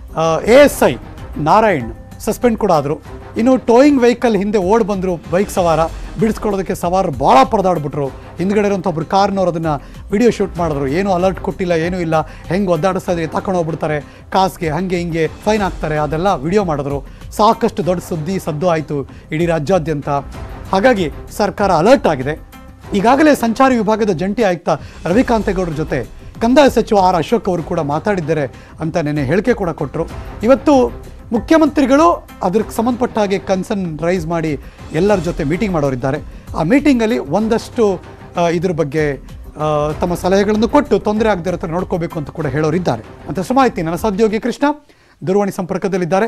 A S I Narayan suspend ಕೂಡ ಆದರು ಇನ್ನು ಟೋಯಿಂಗ್ ವೆಹಿಕಲ್ ಹಿಂದೆ ಓಡ್ ಬಂದರು ಬೈಕ್ ಸವಾರ ಬಿಡಿಸ್ಕೊಳ್ಳೋದಕ್ಕೆ ಸವಾರರು ಭಾಳ ಪರದಾಡ್ಬಿಟ್ರು ಹಿಂದ್ಗಡೆ ಇರೋಂಥ ಒಬ್ರು ಕಾರ್ನವ್ರು ಅದನ್ನು ವಿಡಿಯೋ ಶೂಟ್ ಮಾಡಿದ್ರು ಏನೂ ಅಲರ್ಟ್ ಕೊಟ್ಟಿಲ್ಲ ಏನೂ ಇಲ್ಲ ಹೆಂಗೆ ಒದ್ದಾಡಿಸ್ತಾ ಇದ್ರೆ ತಗೊಂಡು ಹೋಗ್ಬಿಡ್ತಾರೆ ಕಾಸ್ಗೆ ಹಾಗೆ ಹಿಂಗೆ ಫೈನ್ ಹಾಕ್ತಾರೆ ಅದೆಲ್ಲ ವಿಡಿಯೋ ಮಾಡಿದ್ರು ಸಾಕಷ್ಟು ದೊಡ್ಡ ಸುದ್ದಿ ಸದ್ದು ಆಯಿತು ಇಡೀ ರಾಜ್ಯಾದ್ಯಂತ ಹಾಗಾಗಿ ಸರ್ಕಾರ ಅಲರ್ಟ್ ಆಗಿದೆ ಈಗಾಗಲೇ ಸಂಚಾರಿ ವಿಭಾಗದ ಜಂಟಿ ಆಯುಕ್ತ ರವಿಕಾಂತೇಗೌಡರ ಜೊತೆ ಕಂದಾಯ ಸಚಿವ ಆರ್ ಅಶೋಕ್ ಅವರು ಕೂಡ ಮಾತಾಡಿದ್ದಾರೆ ಅಂತ ನೆನ್ನೆ ಹೇಳಿಕೆ ಕೂಡ ಕೊಟ್ಟರು ಇವತ್ತು ಮುಖ್ಯಮಂತ್ರಿಗಳು ಅದಕ್ಕೆ ಸಂಬಂಧಪಟ್ಟ ಹಾಗೆ ಕನ್ಸರ್ನ್ ರೈಸ್ ಮಾಡಿ ಎಲ್ಲರ ಜೊತೆ ಮೀಟಿಂಗ್ ಮಾಡೋರಿದ್ದಾರೆ ಆ ಮೀಟಿಂಗಲ್ಲಿ ಒಂದಷ್ಟು ಆ, ಇದ್ರ ಬಗ್ಗೆ ಆ, ತಮ್ಮ ಸಲಹೆಗಳನ್ನು ಕೊಟ್ಟು ತೊಂದರೆ ಆಗದೆ ಇರೋ ಥರ ನೋಡ್ಕೋಬೇಕು ಅಂತ ಕೂಡ ಹೇಳೋರಿದ್ದಾರೆ ಅಂತ ಮಾಹಿತಿ ನನ್ನ ಸಹೋದ್ಯೋಗಿ ಕೃಷ್ಣ ದೂರವಾಣಿ ಸಂಪರ್ಕದಲ್ಲಿದ್ದಾರೆ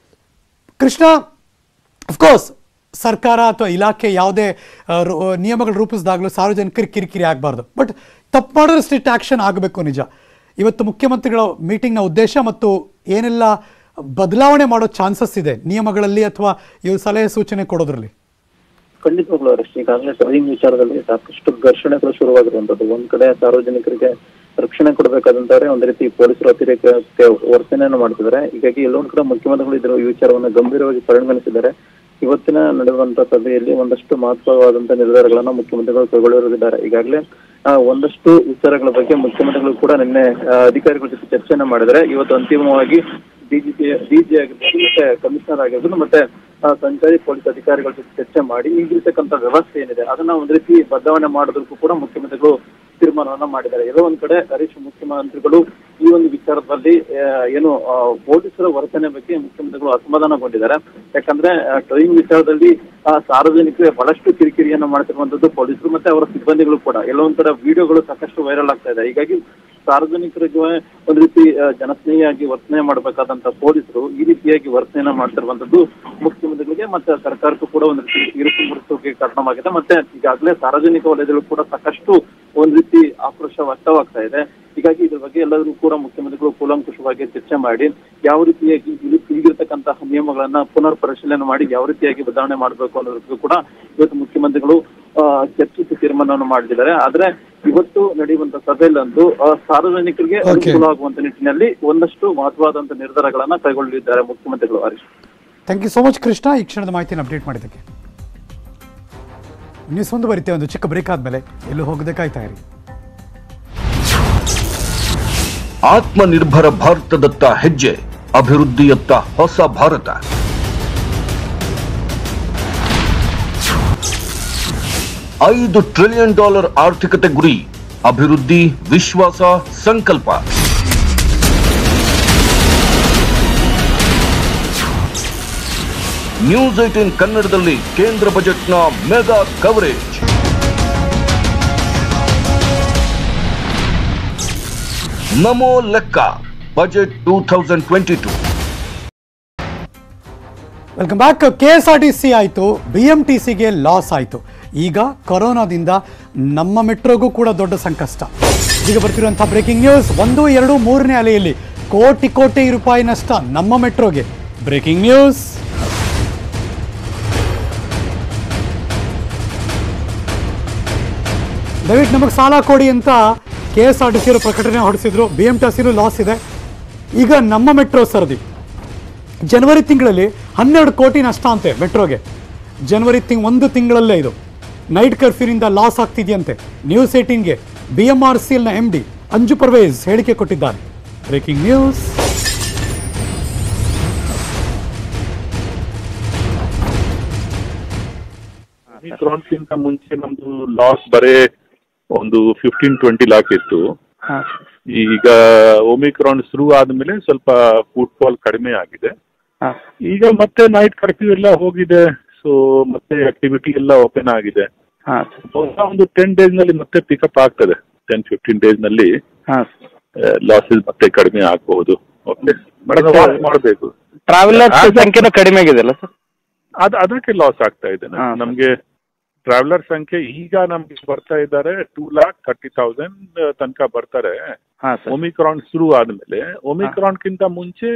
ಕೃಷ್ಣ ಅಫ್ಕೋರ್ಸ್ ಸರ್ಕಾರ ಅಥವಾ ಇಲಾಖೆ ಯಾವುದೇ ಆ, ರು- ನಿಯಮಗಳು ರೂಪಿಸಿದಾಗಲೂ ಸಾರ್ವಜನಿಕರಿಗೆ ಕಿರಿಕಿರಿ ಆಗಬಾರ್ದು ಬಟ್ ತಪ್ಪು ಮಾಡಿದ್ರೆ ಸ್ಟ್ರಿಕ್ಟ್ ಆ್ಯಕ್ಷನ್ ಆಗಬೇಕು ನಿಜ ಇವತ್ತು ಮುಖ್ಯಮಂತ್ರಿಗಳ ಮೀಟಿಂಗ್ನ ಉದ್ದೇಶ ಮತ್ತು ಏನೆಲ್ಲ ಬದಲಾವಣೆ ಮಾಡೋ ಚಾನ್ಸಸ್ ಇದೆ ನಿಯಮಗಳಲ್ಲಿ ಅಥವಾ ಇವು ಸಲಹೆ ಸೂಚನೆ ಕೊಡೋದ್ರಲ್ಲಿ ಖಂಡಿತವಾಗ್ಲೂ ಅರೆಸ್ಟ್ ಈಗಾಗಲೇ ಟ್ರೈನಿಂಗ್ ವಿಚಾರದಲ್ಲಿ ಸಾಕಷ್ಟು ಘರ್ಷಣೆಗಳು ಶುರುವಾಗಿರುವಂತದ್ದು ಒಂದ್ ಕಡೆ ಸಾರ್ವಜನಿಕರಿಗೆ ರಕ್ಷಣೆ ಕೊಡಬೇಕಾದಂತವ್ರೆ ಒಂದ್ ರೀತಿ ಪೊಲೀಸರು ಅತಿರೇಕಕ್ಕೆ ವರ್ತನೆಯನ್ನು ಮಾಡ್ತಿದ್ದಾರೆ ಹೀಗಾಗಿ ಎಲ್ಲೊಂದ್ ಕಡೆ ಮುಖ್ಯಮಂತ್ರಿಗಳು ಇದ್ರ ಈ ವಿಚಾರವನ್ನು ಗಂಭೀರವಾಗಿ ಪರಿಗಣಿಸಿದ್ದಾರೆ ಇವತ್ತಿನ ನಡೆಯುವಂತ ಸಭೆಯಲ್ಲಿ ಒಂದಷ್ಟು ಮಹತ್ವವಾದಂತ ನಿರ್ಧಾರಗಳನ್ನ ಮುಖ್ಯಮಂತ್ರಿಗಳು ಕೈಗೊಳ್ಳಲಿದ್ದಾರೆ ಈಗಾಗಲೇ ಆ, ಒಂದಷ್ಟು ವಿಚಾರಗಳ ಬಗ್ಗೆ ಮುಖ್ಯಮಂತ್ರಿಗಳು ಕೂಡ ನಿನ್ನೆ ಆ, ಅಧಿಕಾರಿಗಳ ಜೊತೆ ಚರ್ಚೆಯನ್ನ ಮಾಡಿದರೆ ಇವತ್ತು ಅಂತಿಮವಾಗಿ ಡಿಜಿಪಿ ಡಿಜಿ ಆಗಿರ್ಬೋದು ಮತ್ತೆ ಕಮಿಷನರ್ ಆಗಿರ್ಬೋದು ಮತ್ತೆ ಆ, ಸಂಚಾರಿ ಪೊಲೀಸ್ ಅಧಿಕಾರಿಗಳ ಜೊತೆ ಚರ್ಚೆ ಮಾಡಿ ಈಗಿರ್ತಕ್ಕಂಥ ವ್ಯವಸ್ಥೆ ಏನಿದೆ ಅದನ್ನ ಒಂದ್ ರೀತಿ ಬದಲಾವಣೆ ಮಾಡೋದಕ್ಕೂ ಕೂಡ ಮುಖ್ಯಮಂತ್ರಿಗಳು ತೀರ್ಮಾನವನ್ನ ಮಾಡಿದ್ದಾರೆ ಎಲ್ಲೋ ಒಂದ್ ಕಡೆ ಹರೀಶ್ ಮುಖ್ಯಮಂತ್ರಿಗಳು ಈ ಒಂದು ವಿಚಾರದಲ್ಲಿ ಆ, ಏನು ಆ, ಪೊಲೀಸರ ವರ್ತನೆ ಬಗ್ಗೆ ಮುಖ್ಯಮಂತ್ರಿಗಳು ಅಸಮಾಧಾನಗೊಂಡಿದ್ದಾರೆ ಯಾಕಂದ್ರೆ ಟ್ರೈನಿಂಗ್ ವಿಚಾರದಲ್ಲಿ ಆ, ಸಾರ್ವಜನಿಕರಿಗೆ ಬಹಳಷ್ಟು ಕಿರಿಕಿರಿಯನ್ನ ಮಾಡ್ತಿರುವಂತದ್ದು ಪೊಲೀಸರು ಮತ್ತೆ ಅವರ ಸಿಬ್ಬಂದಿಗಳು ಕೂಡ ಎಲ್ಲೋ ಒಂದ್ ಕಡೆ ವಿಡಿಯೋಗಳು ಸಾಕಷ್ಟು ವೈರಲ್ ಆಗ್ತಾ ಇದೆ ಹೀಗಾಗಿ ಸಾರ್ವಜನಿಕರಿಗೆ ಒಂದ್ ರೀತಿ ಆ, ಜನಸ್ನೇಹಿಯಾಗಿ ವರ್ತನೆ ಮಾಡಬೇಕಾದಂತ ಪೊಲೀಸರು ಈ ರೀತಿಯಾಗಿ ವರ್ತನೆಯನ್ನ ಮಾಡ್ತಿರುವಂತದ್ದು ಮುಖ್ಯಮಂತ್ರಿಗಳಿಗೆ ಮತ್ತೆ ಸರ್ಕಾರಕ್ಕೂ ಕೂಡ ಒಂದ್ ರೀತಿ ಇರುಸು ಮುರುಸುಗೆ ಕಾರಣವಾಗಿದೆ ಮತ್ತೆ ಈಗಾಗಲೇ ಸಾರ್ವಜನಿಕ ವಲಯದಲ್ಲೂ ಕೂಡ ಸಾಕಷ್ಟು ಒಂದ್ ರೀತಿ ಆಕ್ರೋಶ ವ್ಯಕ್ತವಾಗ್ತಾ ಇದೆ ಹೀಗಾಗಿ ಇದ್ರ ಬಗ್ಗೆ ಎಲ್ಲರೂ ಕೂಡ ಮುಖ್ಯಮಂತ್ರಿಗಳು ಕೂಲಂಕುಷವಾಗಿ ಚರ್ಚೆ ಮಾಡಿ ಯಾವ ರೀತಿಯಾಗಿ ಇಲ್ಲಿ ಈಗಿರ್ತಕ್ಕಂತಹ ನಿಯಮಗಳನ್ನ ಪುನರ್ ಪರಿಶೀಲನೆ ಮಾಡಿ ಯಾವ ರೀತಿಯಾಗಿ ಬದಲಾವಣೆ ಮಾಡಬೇಕು ಅನ್ನೋದಕ್ಕೂ ಕೂಡ ಇವತ್ತು ಮುಖ್ಯಮಂತ್ರಿಗಳು ಆ, ಚರ್ಚಿಸಿ ತೀರ್ಮಾನವನ್ನು ಮಾಡಿದ್ದಾರೆ ಆದ್ರೆ ಇವತ್ತು ನಡೆಯುವಂತ ಸಭೆಯಲ್ಲಂದು ಆ, ಸಾರ್ವಜನಿಕರಿಗೆ Okay. ಅನುಕೂಲವಾಗುವಂತ ನಿಟ್ಟಿನಲ್ಲಿ ಒಂದಷ್ಟು ಮಹತ್ವವಾದಂತ ನಿರ್ಧಾರಗಳನ್ನ ಕೈಗೊಳ್ಳಲಿದ್ದಾರೆ ಮುಖ್ಯಮಂತ್ರಿಗಳು Harish thank you so much Krishna ಈ ಕ್ಷಣದ ಮಾಹಿತಿಯನ್ನು ಅಪ್ಡೇಟ್ ಮಾಡಿದ್ದಕ್ಕೆ ನ್ಯೂಸ್ ಮುಂದುವರಿತೇವೆ ಒಂದು ಚಿಕ್ಕ ಬ್ರೇಕ್ ಆದಮೇಲೆ ಎಲ್ಲೂ ಹೋಗದೆ ಕಾಯ್ತಾ ಇರಿ ಆತ್ಮನಿರ್ಭರ ಭಾರತದತ್ತ ಹೆಜ್ಜೆ ಅಭಿವೃದ್ಧಿಯತ್ತ ಹೊಸ ಭಾರತ ಐದು ಟ್ರಿಲಿಯನ್ ಡಾಲರ್ ಆರ್ಥಿಕತೆ ಗುರಿ ಅಭಿವೃದ್ಧಿ ವಿಶ್ವಾಸ ಸಂಕಲ್ಪ ನ್ಯೂಸ್ ಏಟೀನ್ ಕನ್ನಡದಲ್ಲಿ ಕೇಂದ್ರ ಬಜೆಟ್ನ ಮೆಗಾ ಕವರೇಜ್ ನಮೋ ಲೆಕ್ಕ budget two thousand twenty two welcome back K S R T C ಆಯಿತು ಬಿ ಎಮ್ ಟಿ ಸಿಗೆ ಲಾಸ್ ಆಯಿತು ಈಗ ಕೊರೋನಾದಿಂದ ನಮ್ಮ ಮೆಟ್ರೋಗೂ ಕೂಡ ದೊಡ್ಡ ಸಂಕಷ್ಟ ಈಗ ಬರ್ತಿರುವಂಥ ಬ್ರೇಕಿಂಗ್ ನ್ಯೂಸ್ ಒಂದು ಎರಡು ಮೂರನೇ ಅಲೆಯಲ್ಲಿ ಕೋಟಿ ಕೋಟಿ ರೂಪಾಯಿ ನಷ್ಟ ನಮ್ಮ ಮೆಟ್ರೋಗೆ ಬ್ರೇಕಿಂಗ್ ನ್ಯೂಸ್ ದಯವಿಟ್ಟು ನಮಗೆ ಸಾಲ ಕೊಡಿ ಅಂತ K S R T C ಪ್ರಕಟಣೆ ಹೊರಡಿಸಿದ್ರು ಬಿ ಎಮ್ ಟಿ ಸಿಲೂ ಲಾಸ್ ಇದೆ ಈಗ ನಮ್ಮ ಮೆಟ್ರೋ ಸರದಿ ಜನವರಿ ತಿಂಗಳಲ್ಲಿ ಹನ್ನೆರಡು ಕೋಟಿ ನಷ್ಟ ಅಂತೆ ಮೆಟ್ರೋಗೆ ಜನವರಿ ತಿಂಗ್ ಒಂದು ತಿಂಗಳಲ್ಲೇ ಇದು ನೈಟ್ ಕರ್ಫ್ಯೂನಿಂದ ಲಾಸ್ ಆಗ್ತಿದೆಯಂತೆ ನ್ಯೂಸ್ ಏಟೀನ್ಗೆ ಬಿ ಎಮ್ ಆರ್ ಸಿ ಎಲ್ನ ಎಂ ಡಿ ಅಂಜು ಪರ್ವೇಜ್ ಹೇಳಿಕೆ ಕೊಟ್ಟಿದ್ದಾರೆ ಬ್ರೇಕಿಂಗ್ ನ್ಯೂಸ್ ಕ್ರಾನ್ಸ್ಗಿಂತ ಮುಂಚೆ ನಮ್ದು ಲಾಸ್ ಬರೇ ಒಂದು ಫಿಫ್ಟೀನ್ ಟ್ವೆಂಟಿ ಲಾಕ್ ಇತ್ತು ಹಾಂ ಈಗ ಒಮಿಕ್ರಾನ್ ಶುರು ಆದ್ಮೇಲೆ ಸ್ವಲ್ಪ ಫುಟ್ಬಾಲ್ ಕಡಿಮೆ ಆಗಿದೆ ಹಾಂ ಈಗ ಮತ್ತೆ ನೈಟ್ ಕರ್ಫ್ಯೂ ಎಲ್ಲ ಹೋಗಿದೆ ಸೊ ಮತ್ತೆ ಆಕ್ಟಿವಿಟಿ ಎಲ್ಲ ಓಪನ್ ಆಗಿದೆ ಹಾಂ ಹೊಸ ಒಂದು ಟೆನ್ ಡೇಸ್ ನಲ್ಲಿ ಮತ್ತೆ ಪಿಕಪ್ ಆಗ್ತದೆ ಟೆನ್ ಫಿಫ್ಟೀನ್ ಡೇಸ್ ನಲ್ಲಿ ಹಾಂ ಲಾಸಸ್ ಮತ್ತೆ ಕಡಿಮೆ ಆಗಬಹುದು ಓಕೆ ಮೇಡಮ್ ಮತ್ತೆ- ಮಾಡಬೇಕು ಟ್ರಾವೆಲರ್ಸ್ ಅದು- ಸಂಖ್ಯೆನೂ ಕಡಿಮೆ ಆಗಿದೆಯಲ್ಲ ಸರ್ ಅದ್ ಅದಕ್ಕೆ ಲಾಸ್ ಆಗ್ತಾ ಇದೆ ಹಾ. ನಮ್ಗೆ ಟ್ರಾವೆಲರ್ ಸಂಖ್ಯೆ ಈಗ ನಮ್ಗೆ ಬರ್ತಾ ಇದ್ದಾರೆ ಟೂ ಲ್ಯಾಕ್ ಥರ್ಟಿ ತೌಸಂಡ್ ತನಕ ಬರ್ತಾರೆ ಹಾಂ ಸರ್ ಒಮಿಕ್ರಾನ್ ಶುರು ಆದ್ಮೇಲೆ ಒಮಿಕ್ರಾನ್ಗಿಂತ ಮುಂಚೆ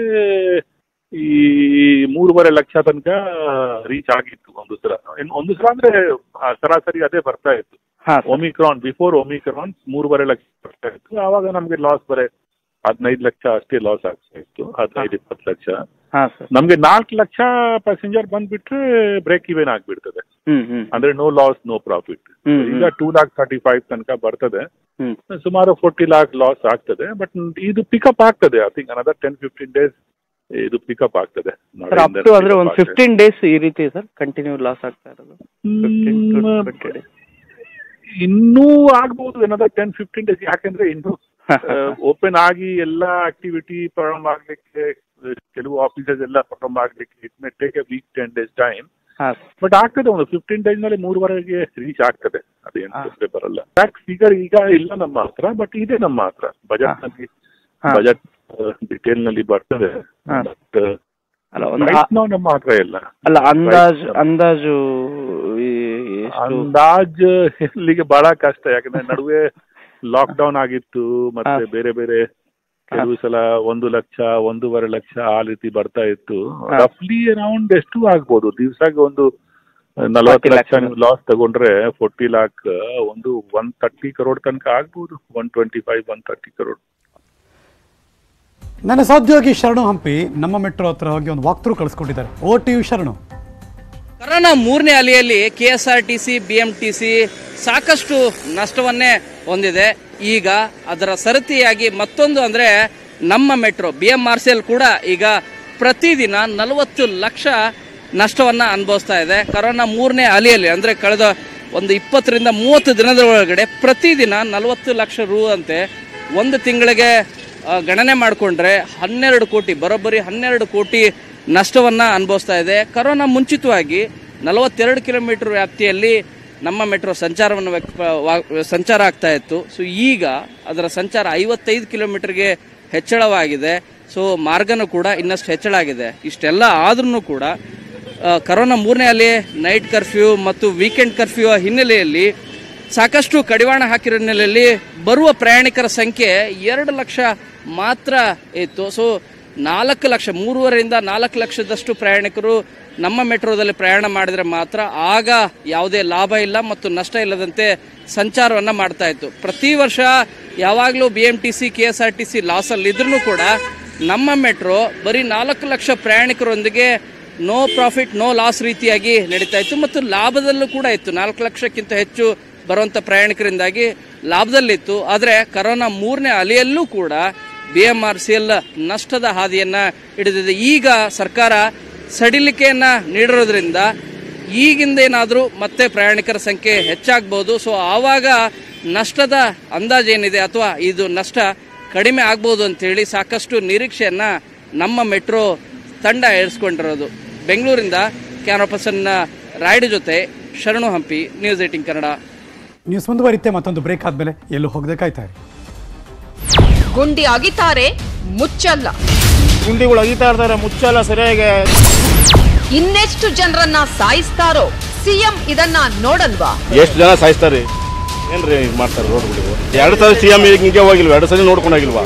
ಈ ಮೂರುವರೆ ಲಕ್ಷ ತನಕ ರೀಚ್ ಆಗಿತ್ತು ಒಂದು ಸಲ ಇನ್ನು ಒಂದು ಸಲ ಅಂದ್ರೆ ಆ, ಸರಾಸರಿ ಅದೇ ಬರ್ತಾ ಇತ್ತು ಹಾಂ ಸರ್ ಒಮಿಕ್ರಾನ್ ಬಿಫೋರ್ ಒಮಿಕ್ರಾನ್ ಮೂರುವರೆ ಲಕ್ಷ ಬರ್ತಾ ಇತ್ತು ಆವಾಗ ನಮ್ಗೆ ಲಾಸ್ ಬರೇ ಹದಿನೈದು ಲಕ್ಷ ಅಷ್ಟೇ ಲಾಸ್ ಆಗ್ತಾ ಇತ್ತು ಹದಿನೈದು ಇಪ್ಪತ್ತು ಲಕ್ಷ ಹಾಂ ಸರ್ ನಮ್ಗೆ ನಾಲ್ಕು ಲಕ್ಷ ಪ್ಯಾಸೆಂಜರ್ ಬಂದ್ಬಿಟ್ರೆ ಬ್ರೇಕ್ ಇವೆನ್ ಆಗ್ಬಿಡ್ತದೆ ಹ್ಮ್ ಹ್ಮ್ ಅಂದ್ರೆ no loss no profit hmm, ಈಗ ಟೂ ಲ್ಯಾಕ್ ತರ್ಟಿ ಫೈವ್ ತನಕ ಬರ್ತದೆ ಹ್ಮ್ ಸುಮಾರು ಫೋರ್ಟಿ ಲ್ಯಾಕ್ ಲಾಸ್ ಆಗ್ತದೆ ಬಟ್ ಇದು ಪಿಕಪ್ ಆಗ್ತದೆ I think another ten fifteen days ಇದು ಪಿಕಪ್ ಆಗ್ತದೆ ಸರ್ ಅಪ್ ಟು ಅಂದ್ರೆ ಒಂದು ಫಿಫ್ಟೀನ್ ಡೇಸ್ ಈ ರೀತಿ ಸರ್ ಕಂಟಿನ್ಯೂ ಲಾಸ್ ಆಗ್ತಾ ಇರೋದು ಫಿಫ್ಟೀನ್ ಟು ಟ್ವೆಂಟಿ ಡೇಸ್ ಇನ್ನೂ ಆಗ್ಬಹುದು ಏನದರ್ ಟೆನ್ ಫಿಫ್ಟೀನ್ ಡೇಸ್ ಯಾಕಂದ್ರೆ ಇನ್ನು ಓಪನ್ ಆಗಿ ಎಲ್ಲ ಆಕ್ಟಿವಿಟಿ ಪ್ರಾರಂಭ ಆಗ್ಲಿಕ್ಕೆ ಆ, ಕೆಲವು ಆಫೀಸಸ್ ಎಲ್ಲ ಪ್ರಾರಂಭ ಆಗ್ಲಿಕ್ಕೆ it may take a week ten days time ಹಾಂ ಬಟ್ ಆಗ್ತದೆ ಒಂದು ಫಿಫ್ಟೀನ್ ಡೇಸ್ ನಲ್ಲಿ ಮೂರುವರೆಗೆ ರೀಚ್ ಆಗ್ತದೆ ಅದೇನು ಹಾ. ತೊಂದ್ರೆ ಬರಲ್ಲ ಟ್ಯಾಕ್ಸ್ ಫಿಗರ್ ಈಗ ಇಲ್ಲ ನಮ್ಮ ಹತ್ರ ಬಟ್ ಇದೆ ನಮ್ಮ ಹತ್ರ ಬಜೆಟ್ ಹಾ. ನಲ್ಲಿ ಹಾ. ಬಜೆಟ್ ಡಿಟೇಲ್ ನಲ್ಲಿ ಬರ್ತದೆ ಹಾ. ಬಟ್ ಅಲ್ಲ ಒಂದು ರೈಟ್ ನಾವು ನಮ್ಮ ಹತ್ರ ಇಲ್ಲ ಅಲ್ಲ ಅಂದಾಜು ಅಂದಾಜು ಈ ಎಷ್ಟು ಅಂದಾಜ್ ಇಲ್ಲಿಗೆ ಬಹಳ ಕಷ್ಟ ಯಾಕಂದ್ರೆ ನಡುವೆ ಲಾಕ್ ಡೌನ್ ಆಗಿತ್ತು ಮತ್ತೆ ಹಾ. ಬೇರೆ ಬೇರೆ ಕೆಲವು ಸಲ ಒಂದು ಲಕ್ಷ ಒಂದೂವರೆ ಲಕ್ಷ ಆ ರೀತಿ ಬರ್ತಾ ಇತ್ತು ಹಾ. ರಫ್ಲಿ ಅರೌಂಡ್ ಎಷ್ಟು ಆಗ್ಬೋದು ದಿವ್ಸಕ್ಕೆ ಒಂದು ನಲವತ್ತು 40 ಲಕ್ಷ lakhs. ನೀವು ಲಾಸ್ ತಗೊಂಡ್ರೆ ಫೋರ್ಟಿ ಲಾಕ್ ಒಂದು ಒನ್ ತರ್ಟಿ ಕರೋಡ್ ತನಕ ಆಗ್ಬೋದು one twenty five one thirty crore ನನ್ನ ಸಹೋದ್ಯೋಗಿ ಶರಣು ಹಂಪಿ ನಮ್ಮ ಮೆಟ್ರೋ ಹತ್ರ ಹೋಗಿ ಒಂದು ವಾಕ್ತೃ ಕಳಿಸ್ಕೊಟ್ಟಿದ್ದಾರೆ ಓ ಟಿ ಯು ಶರಣು ಕೊರೋನಾ ಮೂರನೇ ಅಲೆಯಲ್ಲಿ K S R T C B M T C ಸಾಕಷ್ಟು ನಷ್ಟವನ್ನೇ ಹೊಂದಿದೆ ಈಗ ಅದರ ಸರತಿಯಾಗಿ ಮತ್ತೊಂದು ಅಂದರೆ ನಮ್ಮ metro B M R C L ಕೂಡ ಈಗ ಪ್ರತಿದಿನ ನಲವತ್ತು ಲಕ್ಷ ನಷ್ಟವನ್ನು ಅನುಭವಿಸ್ತಾ ಇದೆ ಕೊರೋನಾ ಮೂರನೇ ಅಲೆಯಲ್ಲಿ ಅಂದರೆ ಕಳೆದ ಒಂದು ಇಪ್ಪತ್ತರಿಂದ ಮೂವತ್ತು ದಿನದ ಒಳಗಡೆ ಪ್ರತಿದಿನ ನಲವತ್ತು ಲಕ್ಷ ರು ಅಂತೆ ಒಂದು ತಿಂಗಳಿಗೆ ಆ, ಗಣನೆ ಮಾಡಿಕೊಂಡ್ರೆ ಹನ್ನೆರಡು ಕೋಟಿ ಬರೋಬ್ಬರಿ ಹನ್ನೆರಡು ಕೋಟಿ ನಷ್ಟವನ್ನು ಅನುಭವಿಸ್ತಾ ಇದೆ ಕರೋನಾ ಮುಂಚಿತವಾಗಿ ನಲವತ್ತೆರಡು ಕಿಲೋಮೀಟರ್ ವ್ಯಾಪ್ತಿಯಲ್ಲಿ ನಮ್ಮ ಮೆಟ್ರೋ ಸಂಚಾರವನ್ನು ವ್ಯಕ್ತ ವಾ- ಸಂಚಾರ ಆಗ್ತಾ ಇತ್ತು ಸೊ ಈಗ ಅದರ ಸಂಚಾರ ಐವತ್ತೈದು ಕಿಲೋಮೀಟರ್ಗೆ ಹೆಚ್ಚಳವಾಗಿದೆ ಸೊ ಮಾರ್ಗನೂ ಕೂಡ ಇನ್ನಷ್ಟು ಹೆಚ್ಚಳ ಆಗಿದೆ ಇಷ್ಟೆಲ್ಲ ಆದ್ರೂ ಕೂಡ ಆ, ಕರೋನಾ ಮೂರನೇ ಅಲೆ ನೈಟ್ ಕರ್ಫ್ಯೂ ಮತ್ತು ವೀಕೆಂಡ್ ಕರ್ಫ್ಯೂ ಹಿನ್ನೆಲೆಯಲ್ಲಿ ಸಾಕಷ್ಟು ಕಡಿವಾಣ ಹಾಕಿರೋ ಹಿನ್ನೆಲೆಯಲ್ಲಿ ಬರುವ ಪ್ರಯಾಣಿಕರ ಸಂಖ್ಯೆ ಎರಡು ಲಕ್ಷ ಮಾತ್ರ ಇತ್ತು ಸೊ ನಾಲ್ಕು ಲಕ್ಷ ಮೂರುವರೆಯಿಂದ ನಾಲ್ಕು ಲಕ್ಷದಷ್ಟು ಪ್ರಯಾಣಿಕರು ನಮ್ಮ ಮೆಟ್ರೋದಲ್ಲಿ ಪ್ರಯಾಣ ಮಾಡಿದರೆ ಮಾತ್ರ ಆಗ ಯಾವುದೇ ಲಾಭ ಇಲ್ಲ ಮತ್ತು ನಷ್ಟ ಇಲ್ಲದಂತೆ ಸಂಚಾರವನ್ನು ಮಾಡ್ತಾ ಇತ್ತು ಪ್ರತಿ ವರ್ಷ ಯಾವಾಗಲೂ B M T C K S R T C ಲಾಸಲ್ಲಿದ್ರೂ ಕೂಡ ನಮ್ಮ ಮೆಟ್ರೋ ಬರೀ ನಾಲ್ಕು ಲಕ್ಷ ಪ್ರಯಾಣಿಕರೊಂದಿಗೆ ನೋ ಪ್ರಾಫಿಟ್ ನೋ ಲಾಸ್ ರೀತಿಯಾಗಿ ನಡೀತಾ ಇತ್ತು ಮತ್ತು ಲಾಭದಲ್ಲೂ ಕೂಡ ಇತ್ತು ನಾಲ್ಕು ಲಕ್ಷಕ್ಕಿಂತ ಹೆಚ್ಚು ಬರುವಂಥ ಪ್ರಯಾಣಿಕರಿಂದಾಗಿ ಲಾಭದಲ್ಲಿತ್ತು ಆದರೆ ಕರೋನಾ ಮೂರನೇ ಅಲೆಯಲ್ಲೂ ಕೂಡ B M R C L ನಷ್ಟದ ಹಾದಿಯನ್ನು ಹಿಡಿದಿದೆ ಈಗ ಸರ್ಕಾರ ಸಡಿಲಿಕೆಯನ್ನ ನೀಡಿರೋದ್ರಿಂದ ಈಗಿಂದೇನಾದರೂ ಮತ್ತೆ ಪ್ರಯಾಣಿಕರ ಸಂಖ್ಯೆ ಹೆಚ್ಚಾಗ್ಬೋದು ಸೊ ಆವಾಗ ನಷ್ಟದ ಅಂದಾಜೇನಿದೆ ಅಥವಾ ಇದು ನಷ್ಟ ಕಡಿಮೆ ಆಗ್ಬೋದು ಅಂತೇಳಿ ಸಾಕಷ್ಟು ನಿರೀಕ್ಷೆಯನ್ನ ನಮ್ಮ ಮೆಟ್ರೋ ತಂಡ ಏರಿಸ್ಕೊಂಡಿರೋದು ಬೆಂಗಳೂರಿಂದ ಕ್ಯಾಮರಾ ಪರ್ಸನ್ ರಾಯ್ಡು ಜೊತೆ Sharanu Hampi news eighteen Kannada news ಮುಂದುವರಿತೆ ಮತ್ತೊಂದು ಬ್ರೇಕ್ ಆದ್ಮೇಲೆ ಎಲ್ಲೂ ಹೋಗದೆ ಕಾಯ್ತಾ ಇರಿ ಗುಂಡಿ ಅಗಿತಾರೆ ಮುಚ್ಚಲ್ಲ ಗುಂಡಿಗಳು ಅಗಿತಾ ಇರ್ತಾರೆ ಮುಚ್ಚಲ್ಲ ಸರಿಯಾಗಿ ಇನ್ನೆಷ್ಟು ಜನರನ್ನ ಸಾಯಿಸ್ತಾರೋ ಸಿಎಂ ಇದನ್ನ ನೋಡಲ್ವಾ ಎಷ್ಟು ಜನ ಸಾಯಿಸ್ತಾರೆ ಏನ್ರಿ ಹಿಂಗ್ ಮಾಡ್ತಾರೆ ರೋಡ್ಗಳು ಎರಡು ಸಲ ಸಿ ಎಂ ಹಿಂಗೆ ಹೋಗಿಲ್ವಾ ಎರಡು ಸಲ ನೋಡ್ಕೊಂಡು ಹೋಗಿಲ್ವಾ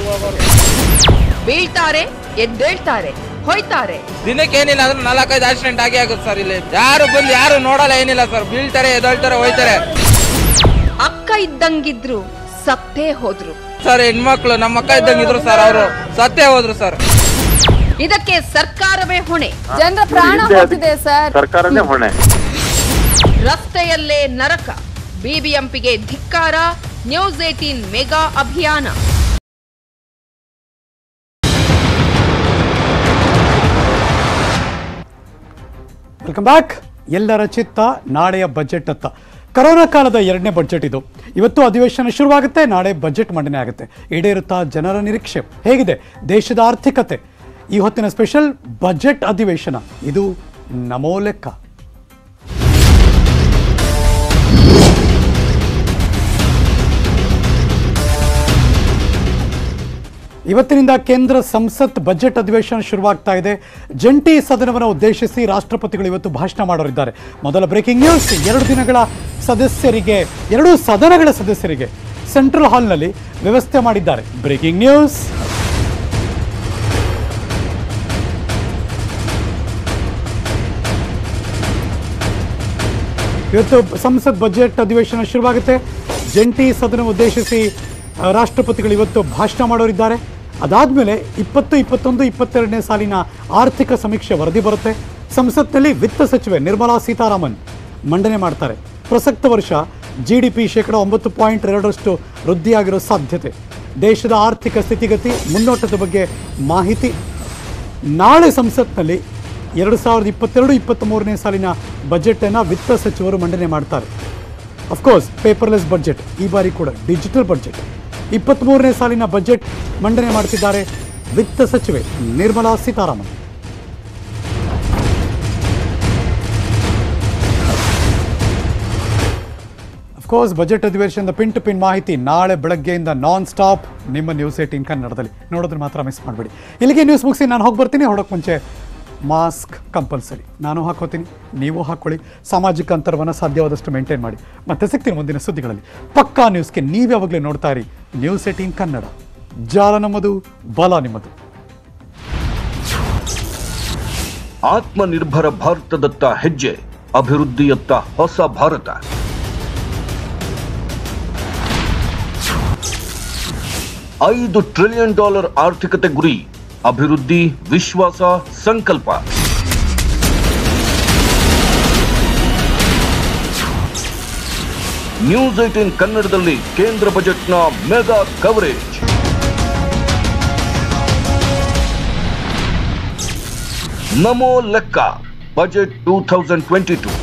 ಬೀಳ್ತಾರೆ ಎದ್ದೇಳ್ತಾರೆ ಹೊಯ್ತಾರೆ ದಿನಕ್ಕೆ ಏನಿಲ್ಲ ಅಂದ್ರೆ ನಾಲ್ಕೈದು ಆಕ್ಸಿಡೆಂಟ್ ಆಗಿ ಆಗುತ್ತೆ ಸರ್ ಇಲ್ಲಿ ಯಾರು ಬಂದು ಯಾರು ನೋಡಲ್ಲ ಏನಿಲ್ಲ ಸರ್ ಬೀಳ್ತಾರೆ ಎದಳ್ತಾರೆ ಹೋಯ್ತಾರೆ ಅಕ್ಕ ಇದ್ದಂಗಿದ್ರು ಸತ್ತೇ ಹೋದ್ರು ಸರ್ ಹೆಣ್ಮಕ್ಳು ನಮ್ಮ ಅಕ್ಕ ಇದ್ದಂಗಿದ್ರು ಸರ್ ಅವರು ಸತ್ತೇ ಹೋದ್ರು ಸರ್ ಇದಕ್ಕೆ ಸರ್ಕಾರವೇ ಹೊಣೆ ಜನರ ಪ್ರಾಣ ಹೋಗ್ತಿದೆ ಸರ್ ಸರ್ಕಾರನೇ ಹೊಣೆ ರಸ್ತೆಯಲ್ಲೇ ನರಕ ಬಿಬಿಎಂಪಿಗೆ ಧಿಕ್ಕಾರ ನ್ಯೂಸ್ ಏಟೀನ್ ಮೆಗಾ ಅಭಿಯಾನ ವೆಲ್ಕಮ್ ಬ್ಯಾಕ್ ಎಲ್ಲರ ಚಿತ್ತ ನಾಳೆಯ ಬಜೆಟ್ ಅತ್ತ ಕರೋನಾ ಕಾಲದ ಎರಡನೇ ಬಜೆಟ್ ಇದು ಇವತ್ತು ಅಧಿವೇಶನ ಶುರುವಾಗುತ್ತೆ ನಾಳೆ ಬಜೆಟ್ ಮಂಡನೆ ಆಗುತ್ತೆ ಈಡೇರುತ್ತಾ ಜನರ ನಿರೀಕ್ಷೆ ಹೇಗಿದೆ ದೇಶದ ಆರ್ಥಿಕತೆ ಈ ಹೊತ್ತಿನ ಸ್ಪೆಷಲ್ ಬಜೆಟ್ ಅಧಿವೇಶನ ಇದು ನಮೋ ಲೆಕ್ಕ ಇವತ್ತಿನಿಂದ ಕೇಂದ್ರ ಸಂಸತ್ ಬಜೆಟ್ ಅಧಿವೇಶನ ಶುರುವಾಗ್ತಾ ಇದೆ ಜಂಟಿ ಸದನವನ್ನು ಉದ್ದೇಶಿಸಿ ರಾಷ್ಟ್ರಪತಿಗಳು ಇವತ್ತು ಭಾಷಣ ಮಾಡೋರಿದ್ದಾರೆ ಮೊದಲ ಬ್ರೇಕಿಂಗ್ ನ್ಯೂಸ್ ಎರಡು ದಿನಗಳ ಸದಸ್ಯರಿಗೆ ಎರಡೂ ಸದನಗಳ ಸದಸ್ಯರಿಗೆ ಸೆಂಟ್ರಲ್ ಹಾಲ್ನಲ್ಲಿ ವ್ಯವಸ್ಥೆ ಮಾಡಿದ್ದಾರೆ ಬ್ರೇಕಿಂಗ್ ನ್ಯೂಸ್ ಇವತ್ತು ಸಂಸತ್ ಬಜೆಟ್ ಅಧಿವೇಶನ ಶುರುವಾಗುತ್ತೆ ಜಂಟಿ ಸದನ ಉದ್ದೇಶಿಸಿ ಆ, ರಾಷ್ಟ್ರಪತಿಗಳು ಇವತ್ತು ಭಾಷಣ ಮಾಡೋರಿದ್ದಾರೆ ಅದಾದಮೇಲೆ ಇಪ್ಪತ್ತು ಇಪ್ಪತ್ತೊಂದು ಇಪ್ಪತ್ತೆರಡನೇ ಸಾಲಿನ ಆರ್ಥಿಕ ಸಮೀಕ್ಷೆ ವರದಿ ಬರುತ್ತೆ ಸಂಸತ್ನಲ್ಲಿ ವಿತ್ತ ಸಚಿವೆ ನಿರ್ಮಲಾ ಸೀತಾರಾಮನ್ ಮಂಡನೆ ಮಾಡ್ತಾರೆ ಪ್ರಸಕ್ತ ವರ್ಷ ಜಿ ಡಿ ಪಿ ಶೇಕಡ ಒಂಬತ್ತು ಪಾಯಿಂಟ್ ಎರಡರಷ್ಟು ವೃದ್ಧಿಯಾಗಿರೋ ಸಾಧ್ಯತೆ ದೇಶದ ಆರ್ಥಿಕ ಸ್ಥಿತಿಗತಿ ಮುನ್ನೋಟದ ಬಗ್ಗೆ ಮಾಹಿತಿ ನಾಳೆ ಸಂಸತ್ನಲ್ಲಿ ಎರಡು ಸಾವಿರದ ಇಪ್ಪತ್ತೆರಡು ಇಪ್ಪತ್ತ್ಮೂರನೇ ಸಾಲಿನ ಬಜೆಟನ್ನು ವಿತ್ತ ಸಚಿವರು ಮಂಡನೆ ಮಾಡ್ತಾರೆ ಅಫ್ಕೋರ್ಸ್ ಪೇಪರ್ಲೆಸ್ ಬಜೆಟ್ ಈ ಬಾರಿ ಕೂಡ ಡಿಜಿಟಲ್ ಬಜೆಟ್ ಇಪ್ಪತ್ತ್ಮೂರನೇ ಸಾಲಿನ ಬಜೆಟ್ ಮಂಡನೆ ಮಾಡ್ತಿದ್ದಾರೆ ವಿತ್ತ ಸಚಿವೆ ನಿರ್ಮಲಾ ಸೀತಾರಾಮನ್ ಅಫ್ಕೋರ್ಸ್ ಬಜೆಟ್ ಅಧಿವೇಶನದ ಪಿನ್ ಟು ಪಿನ್ ಮಾಹಿತಿ ನಾಳೆ ಬೆಳಗ್ಗೆಯಿಂದ ನಾನ್ ಸ್ಟಾಪ್ ನಿಮ್ಮ ನ್ಯೂಸ್ ಏಟಿನ್ ಕನ್ನಡದಲ್ಲಿ ನೋಡೋದನ್ನ ಮಾತ್ರ ಮಿಸ್ ಮಾಡಬೇಡಿ ಇಲ್ಲಿಗೆ ನ್ಯೂಸ್ ಮುಗಿಸಿ ನಾನು ಹೋಗಿ ಬರ್ತೀನಿ ಹೊಡೋಕೆ ಮುಂಚೆ ಮಾಸ್ಕ್ ಕಂಪಲ್ಸರಿ ನಾನು ಹಾಕೋತೀನಿ ನೀವು ಹಾಕ್ಕೊಳ್ಳಿ ಸಾಮಾಜಿಕ ಅಂತರವನ್ನು ಸಾಧ್ಯವಾದಷ್ಟು ಮೇಂಟೈನ್ ಮಾಡಿ ಮತ್ತೆ ಸಿಗ್ತೀನಿ ಮುಂದಿನ ಸುದ್ದಿಗಳಲ್ಲಿ ಪಕ್ಕಾ ನ್ಯೂಸ್ಗೆ ನೀವು ಯಾವಾಗಲೇ ನೋಡ್ತಾ ಇರಿ ನ್ಯೂಸ್ ಏಟೀನ್ ಕನ್ನಡ ಜಾಲ ನಮ್ಮದು ಬಲ ನಿಮ್ಮದು ಆತ್ಮನಿರ್ಭರ ಭಾರತದತ್ತ ಹೆಜ್ಜೆ ಅಭಿವೃದ್ಧಿಯತ್ತ ಹೊಸ ಭಾರತ ಐದು ಟ್ರಿಲಿಯನ್ ಡಾಲರ್ ಆರ್ಥಿಕತೆ ಗುರಿ ಅಭಿವೃದ್ಧಿ ವಿಶ್ವಾಸ ಸಂಕಲ್ಪ ನ್ಯೂಸ್ ಏಟೀನ್ ಕನ್ನಡದಲ್ಲಿ ಕೇಂದ್ರ ಬಜೆಟ್ನ ಮೆಗಾ ಕವರೇಜ್ ನಮೋ ಲೆಕ್ಕ budget two thousand twenty two